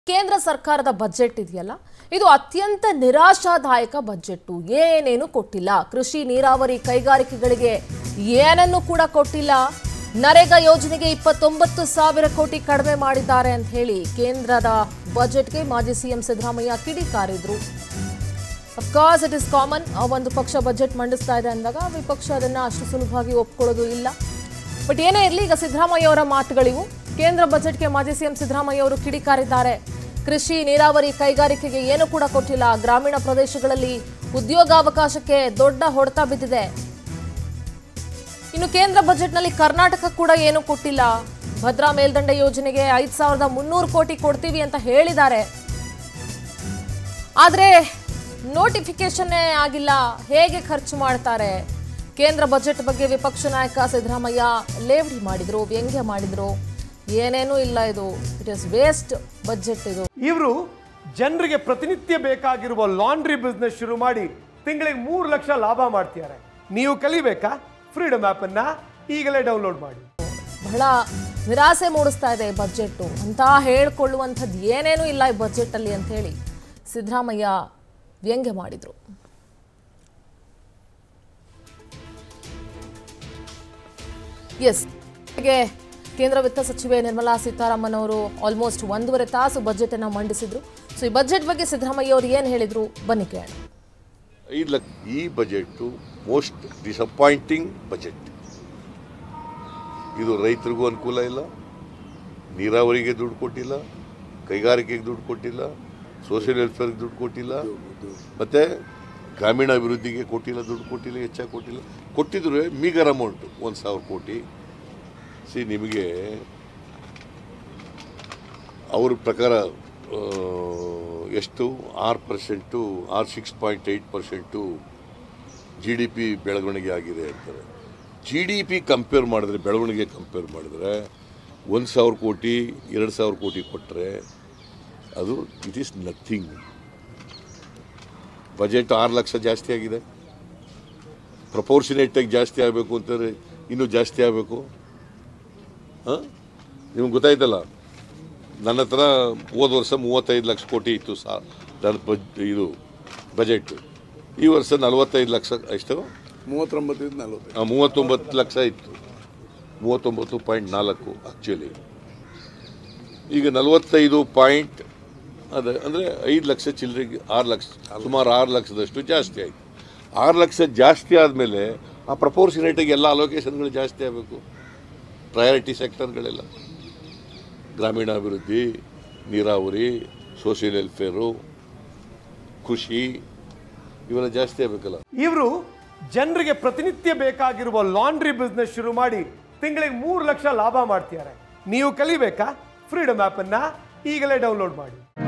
ಕೇಂದ್ರ ಸರ್ಕಾರದ ಬಜೆಟ್ ಇದೆಯಲ್ಲ ಇದು ಅತ್ಯಂತ ನಿರಾಶಾದಾಯಕ ಬಜೆಟ್ಟು ಏನೇನು ಕೊಟ್ಟಿಲ್ಲ ಕೃಷಿ ನೀರಾವರಿ ಕೈಗಾರಿಕೆಗಳಿಗೆ ಏನನ್ನು ಕೂಡ ಕೊಟ್ಟಿಲ್ಲ ನರೇಗಾ ಯೋಜನೆಗೆ ಇಪ್ಪತ್ತೊಂಬತ್ತು ಸಾವಿರ ಕೋಟಿ ಕಡಿಮೆ ಮಾಡಿದ್ದಾರೆ ಅಂತ ಹೇಳಿ ಕೇಂದ್ರದ ಬಜೆಟ್ಗೆ ಮಾಜಿ ಸಿಎಂ ಸಿದ್ದರಾಮಯ್ಯ ಕಿಡಿಕಾರಿದ್ರು ಅಫ್ಕೋರ್ಸ್ ಇಟ್ ಇಸ್ ಕಾಮನ್ ಒಂದು ಪಕ್ಷ ಬಜೆಟ್ ಮಂಡಿಸ್ತಾ ಇದೆ ಅಂದಾಗ ವಿಪಕ್ಷ ಅದನ್ನ ಅಷ್ಟು ಸುಲಭವಾಗಿ ಒಪ್ಕೊಳ್ಳೋದು ಇಲ್ಲ ಬಟ್ ಏನೇ ಇರಲಿ ಈಗ ಸಿದ್ದರಾಮಯ್ಯ ಅವರ ಮಾತುಗಳಿವು ಕೇಂದ್ರ ಬಜೆಟ್ಗೆ ಮಾಜಿ ಸಿಎಂ ಸಿದ್ದರಾಮಯ್ಯ ಅವರು ಕಿಡಿಕಾರಿದ್ದಾರೆ ಕೃಷಿ ನೀರಾವರಿ ಕೈಗಾರಿಕೆಗೆ ಏನು ಕೂಡ ಕೊಟ್ಟಿಲ್ಲ ಗ್ರಾಮೀಣ ಪ್ರದೇಶಗಳಲ್ಲಿ ಉದ್ಯೋಗಾವಕಾಶಕ್ಕೆ ದೊಡ್ಡ ಹೊಡೆತ ಬಿದ್ದಿದೆ ಇನ್ನು ಕೇಂದ್ರ ಬಜೆಟ್ನಲ್ಲಿ ಕರ್ನಾಟಕ ಕೂಡ ಏನು ಕೊಟ್ಟಿಲ್ಲ ಭದ್ರಾ ಮೇಲ್ದಂಡೆ ಯೋಜನೆಗೆ ಐದು ಸಾವಿರದ ಮುನ್ನೂರು ಕೋಟಿ ಕೊಡ್ತೀವಿ ಅಂತ ಹೇಳಿದ್ದಾರೆ ಆದರೆ ನೋಟಿಫಿಕೇಶನ್ನೇ ಆಗಿಲ್ಲ ಹೇಗೆ ಖರ್ಚು ಮಾಡ್ತಾರೆ ಕೇಂದ್ರ ಬಜೆಟ್ ಬಗ್ಗೆ ವಿಪಕ್ಷ ನಾಯಕ ಸಿದ್ದರಾಮಯ್ಯ ಲೇವಡಿ ಮಾಡಿದ್ರು ವ್ಯಂಗ್ಯ ಮಾಡಿದ್ರು ಏನೇನೂ ಇಲ್ಲ ಇದು ಇಟ್ ಇಸ್ ವೇಸ್ಟ್ ಬಜೆಟ್ ಇದು ಇವರು ಜನರಿಗೆ ಪ್ರತಿನಿತ್ಯ ಬೇಕಾಗಿರುವ ಲಾಂಡ್ರಿ ಬಿಸ್ನೆಸ್ ಶುರು ಮಾಡಿ ತಿಂಗಳಿಗೆ ಮೂರು ಲಕ್ಷ ಲಾಭ ಮಾಡ್ತಿದ್ದಾರೆ ನೀವು ಕಲಿಬೇಕಾ ಫ್ರೀಡಮ್ ಆಪ್ ಅನ್ನ ಈಗಲೇ ಡೌನ್ಲೋಡ್ ಮಾಡಿ ಬಹಳ ನಿರಾಸೆ ಮೂಡಿಸ್ತಾ ಇದೆ ಈ ಬಜೆಟ್ಟು ಅಂತ ಹೇಳ್ಕೊಳ್ಳುವಂಥದ್ದು ಏನೇನೂ ಇಲ್ಲ ಈ ಬಜೆಟಲ್ಲಿ ಅಂತ ಹೇಳಿ ಸಿದ್ದರಾಮಯ್ಯ ವ್ಯಂಗ್ಯ ಮಾಡಿದ್ರು ಎಸ್ ಹಾಗೆ ಕೇಂದ್ರ ವಿತ್ತ ಸಚಿವೆ ನಿರ್ಮಲಾ ಸೀತಾರಾಮನ್ ಅವರು ಆಲ್ಮೋಸ್ಟ್ ಒಂದೂವರೆ ತಾಸು ಬಜೆಟ್ ಅನ್ನ ಮಂಡಿಸಿದ್ರು ಸೊ ಈ ಬಜೆಟ್ ಬಗ್ಗೆ ಸಿದ್ದರಾಮಯ್ಯ ಅವರು ಏನು ಹೇಳಿದ್ರು ಬನ್ನಿ ಕೇಳೋಣ ಐದು ಲಕ್ಷ ಈ ಬಜೆಟ್ಟು ಮೋಸ್ಟ್ ಡಿಸಪಾಯಿಂಟಿಂಗ್ ಬಜೆಟ್ ಇದು ರೈತರಿಗೂ ಅನುಕೂಲ ಇಲ್ಲ ನೀರಾವರಿಗೆ ದುಡ್ಡು ಕೊಟ್ಟಿಲ್ಲ ಕೈಗಾರಿಕೆಗೆ ದುಡ್ಡು ಕೊಟ್ಟಿಲ್ಲ ಸೋಷಿಯಲ್ ವೆಲ್ಫೇರ್ಗೆ ದುಡ್ಡು ಕೊಟ್ಟಿಲ್ಲ ಮತ್ತು ಗ್ರಾಮೀಣ ಅಭಿವೃದ್ಧಿಗೆ ಕೊಟ್ಟಿಲ್ಲ ದುಡ್ಡು ಕೊಟ್ಟಿಲ್ಲ ಹೆಚ್ಚಾಗಿ ಕೊಟ್ಟಿಲ್ಲ ಕೊಟ್ಟಿದ್ರು ಮೀಗರ್ ಅಮೌಂಟು ಒಂದು ಸಾವಿರ ಕೋಟಿ ಸಿ ನಿಮಗೆ ಅವ್ರ ಪ್ರಕಾರ ಆ, ಎಷ್ಟು ಆರು ಪರ್ಸೆಂಟು ಆರು six point eight percent G D P ಬೆಳವಣಿಗೆ ಆಗಿದೆ ಅಂತಾರೆ ಜಿ ಡಿ ಪಿ ಕಂಪೇರ್ ಮಾಡಿದ್ರೆ ಬೆಳವಣಿಗೆ ಕಂಪೇರ್ ಮಾಡಿದ್ರೆ ಒಂದು ಸಾವಿರ ಕೋಟಿ ಎರಡು ಸಾವಿರ ಕೋಟಿ ಕೊಟ್ಟರೆ ಅದು ಇಟ್ ಈಸ್ ನಥಿಂಗ್ ಬಜೆಟ್ ಆರು ಲಕ್ಷ ಜಾಸ್ತಿ ಆಗಿದೆ ಪ್ರಪೋರ್ಷನೇಟಾಗಿ ಜಾಸ್ತಿ ಆಗಬೇಕು ಅಂತಂದರೆ ಇನ್ನೂ ಜಾಸ್ತಿ ಆಗಬೇಕು ಹಾಂ ನಿಮ್ಗೆ ಗೊತ್ತಾಯ್ತಲ್ಲ ನನ್ನ ಹತ್ರ ಹೋದ ವರ್ಷ ಮೂವತ್ತೈದು ಲಕ್ಷ ಕೋಟಿ ಇತ್ತು ಸಾ ನನ್ನ ಬಜ್ ಇದು ಬಜೆಟ್ ಈ ವರ್ಷ ನಲವತ್ತೈದು ಲಕ್ಷ ಎಷ್ಟು ಮೂವತ್ತೊಂಬತ್ತರಿಂದ ನಲವತ್ತೈದು ಆ, ಮೂವತ್ತೊಂಬತ್ತು ಲಕ್ಷ ಇತ್ತು ಮೂವತ್ತೊಂಬತ್ತು ಪಾಯಿಂಟ್ ನಾಲ್ಕು ಆ್ಯಕ್ಚುಲಿ ಈಗ ನಲವತ್ತೈದು ಪಾಯಿಂಟ್ ಅದೇ ಅಂದರೆ ಐದು ಲಕ್ಷ ಚಿಲ್ಲರೆಗೆ ಆರು ಲಕ್ಷ ಸುಮಾರು ಆರು ಲಕ್ಷದಷ್ಟು ಜಾಸ್ತಿ ಆಯಿತು ಆರು ಲಕ್ಷ ಜಾಸ್ತಿ ಆದಮೇಲೆ ಆ ಪ್ರಪೋರ್ಷನೇಟಾಗಿ ಎಲ್ಲ ಅಲೋಕೇಶನ್ಗಳು ಜಾಸ್ತಿ ಆಗಬೇಕು ಪ್ರಯಾರಿಟಿ ಸೆಕ್ಟರ್ಗಳೆಲ್ಲ ಗ್ರಾಮೀಣಾಭಿವೃದ್ಧಿ ನೀರಾವರಿ ಸೋಷಿಯಲ್ ವೆಲ್ಫೇರು ಕೃಷಿ ಇವೆಲ್ಲ ಜಾಸ್ತಿ ಆಗಬೇಕಲ್ಲ ಇವರು ಜನರಿಗೆ ಪ್ರತಿನಿತ್ಯ ಬೇಕಾಗಿರುವ ಲಾಂಡ್ರಿ ಬಿಸ್ನೆಸ್ ಶುರು ಮಾಡಿ ತಿಂಗಳಿಗೆ ಮೂರು ಲಕ್ಷ ಲಾಭ ಮಾಡ್ತಿದ್ದಾರೆ ನೀವು ಕಲಿಬೇಕಾ ಫ್ರೀಡಮ್ ಆಪ್ ಅನ್ನ ಈಗಲೇ ಡೌನ್ಲೋಡ್ ಮಾಡಿ